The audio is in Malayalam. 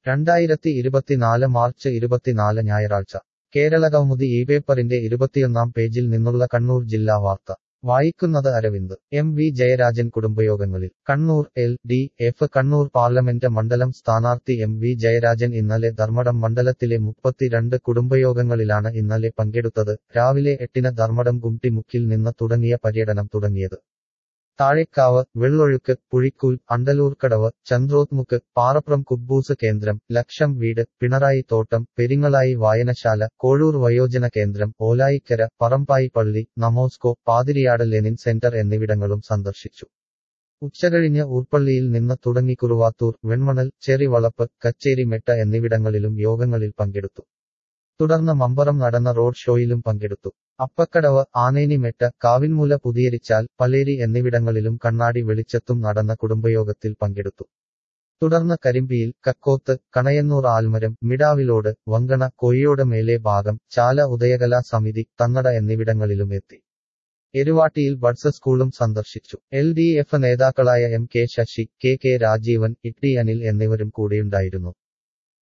രണ്ടായിരത്തി ഇരുപത്തിനാല് മാർച്ച് ഇരുപത്തിനാല് ഞായറാഴ്ച കേരളകൗമുദി ഈ പേപ്പറിന്റെ ഇരുപത്തിയൊന്നാം പേജിൽ നിന്നുള്ള കണ്ണൂർ ജില്ലാ വാർത്ത വായിക്കുന്നത് അരവിന്ദ് എം വി ജയരാജൻ കുടുംബയോഗങ്ങളിൽ Kannur L D F Kannur parliament മണ്ഡലം സ്ഥാനാർത്ഥി എം വി ജയരാജൻ ഇന്നലെ ധർമ്മടം മണ്ഡലത്തിലെ മുപ്പത്തിരണ്ട് കുടുംബയോഗങ്ങളിലാണ് ഇന്നലെ പങ്കെടുത്തത് രാവിലെ എട്ടിന് ധർമ്മടം ഗുംട്ടിമുക്കിൽ നിന്ന് തുടങ്ങിയ പര്യടനം തുടങ്ങിയത് താഴേക്കാവ് വെള്ളൊഴുക്ക് പുഴിക്കൂൽ അണ്ടലൂർക്കടവ് ചന്ദ്രോത്മുക്ക് പാറപ്രം കുബ്ബൂസ് കേന്ദ്രം ലക്ഷം വീട് പിണറായി തോട്ടം പെരിങ്ങളായി വായനശാല കോഴൂർ വയോജന കേന്ദ്രം ഓലായിക്കര പറമ്പായി പള്ളി നമോസ്കോ പാതിരിയാട് ലെനിൻ സെന്റർ എന്നിവിടങ്ങളും സന്ദർശിച്ചു ഉച്ചകഴിഞ്ഞ് ഊർപ്പള്ളിയിൽ നിന്ന് തുടങ്ങി കുറുവാത്തൂർ വെൺമണൽ ചെറിവളപ്പ് കച്ചേരിമെട്ട എന്നിവിടങ്ങളിലും യോഗങ്ങളിൽ പങ്കെടുത്തു തുടർന്ന് മമ്പറം നടന്ന റോഡ് ഷോയിലും പങ്കെടുത്തു അപ്പക്കടവ് ആനേനിമെട്ട കാവിൻമൂല പുതിയരിച്ചാൽ പലേരി എന്നിവിടങ്ങളിലും കണ്ണാടി വെളിച്ചത്തും നടന്ന കുടുംബയോഗത്തിൽ പങ്കെടുത്തു തുടർന്ന് കരിമ്പിയിൽ കക്കോത്ത് കണയന്നൂർ ആൽമരം മിടാവിലോട് വങ്കണ കൊയ്യോട് മേലെ ഭാഗം ചാല ഉദയകലാ സമിതി തങ്ങട എന്നിവിടങ്ങളിലും എത്തി എരുവാട്ടിയിൽ ബഡ്സ് സ്കൂളും സന്ദർശിച്ചു എൽ ഡി എഫ് നേതാക്കളായ M K Sasi K K Rajeevan Itty Anil എന്നിവരും കൂടിയുണ്ടായിരുന്നു